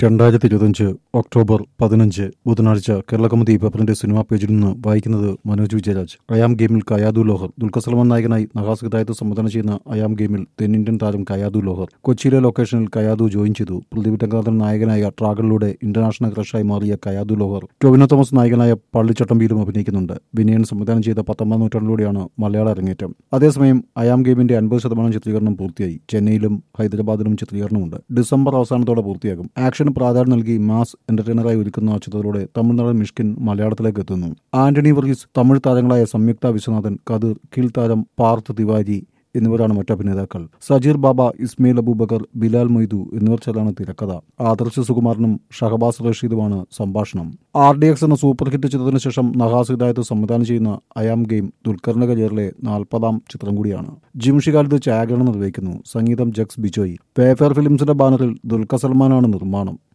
രണ്ടായിരത്തി ഇരുപത്തിയഞ്ച് ഒക്ടോബർ പതിനഞ്ച് ബുധനാഴ്ച കേരളകൗമുദി പേപ്പറിന്റെ സിനിമാ പേജിൽ നിന്ന് വായിക്കുന്നത് മനോജ് വിജയരാജ് അയാം ഗെയിമിൽ കയാദു ലോഹർ ദുൽഖർ സൽമാൻ നായകനായി നഹാസ് ഹിദായത്ത് സംവിധാനം ചെയ്യുന്ന അയാം ഗെയിമിൽ തെന്നിന്ത്യൻ താരം കയാദു ലോഹർ കൊച്ചിയിലെ ലൊക്കേഷനിൽ കയാദു ജോയിൻ ചെയ്തു പ്രദീപ് രംഗനാഥൻ നായകനായ ട്രാഗറിലൂടെ ഇന്റർനാഷണൽ ക്രഷായി മാറിയ കയാദു ലോഹർ ടൊവിനോ തോമസ് നായകനായ പള്ളിച്ചട്ടമ്പിയിലും അഭിനയിക്കുന്നുണ്ട് വിനയൻ സംവിധാനം ചെയ്ത പത്തൊമ്പതാം നൂറ്റാണ്ടിലൂടെയാണ് മലയാള അരങ്ങേറ്റം അതേസമയം അയാം ഗെയിമിന്റെ അൻപത് ശതമാനം ചിത്രീകരണം പൂർത്തിയായി ചെന്നൈയിലും ഹൈദരാബാദിലും ചിത്രീകരണമുണ്ട് ഡിസംബർ അവസാനത്തോടെ പൂർത്തിയാകും ആക്ഷന് പ്രാധാന്യം നൽകി മാസ് എന്റർടൈനറായി ഒരുക്കുന്ന ചിത്രത്തിലൂടെ തമിഴ്നാട് മിഷ്കിൻ മലയാളത്തിലേക്ക് എത്തുന്നു ആന്റണി വർഗീസ് തമിഴ് താരങ്ങളായ സംയുക്ത വിശ്വനാഥൻ കതിർ കീൽ താരം പാർത്ത് തിവാരി എന്നിവരാണ് മറ്റഭിനേതാക്കൾ സജീർ ബാബ ഇസ്മയിൽ അബൂബക്കർ ബിലാൽ മൊയ്തു എന്നിവർ ചേർന്നാണ് തിരക്കഥ ആദർശ് സുകുമാരനും ഷഹബാസ് റഷീദുമാണ് സംഭാഷണം ആർ ഡി എക്സ് എന്ന സൂപ്പർ ഹിറ്റ് ചിത്രത്തിന് ശേഷം നഹാസ് ഹിദായത്ത് സംവിധാനം ചെയ്യുന്ന അയാം ഗെയിം ദുൽഖറിന്റെ കരിയറിലെ നാൽപ്പതാം ചിത്രം കൂടിയാണ് ജിംഷി കാലത്ത് ഛായാഗ്രഹണം നിർവഹിക്കുന്നു സംഗീതം ജക്സ് ബിജോയ് പേഫെയർ ഫിലിംസിന്റെ ബാനറിൽ ദുൽഖർ സൽമാനാണ് നിർമ്മാണം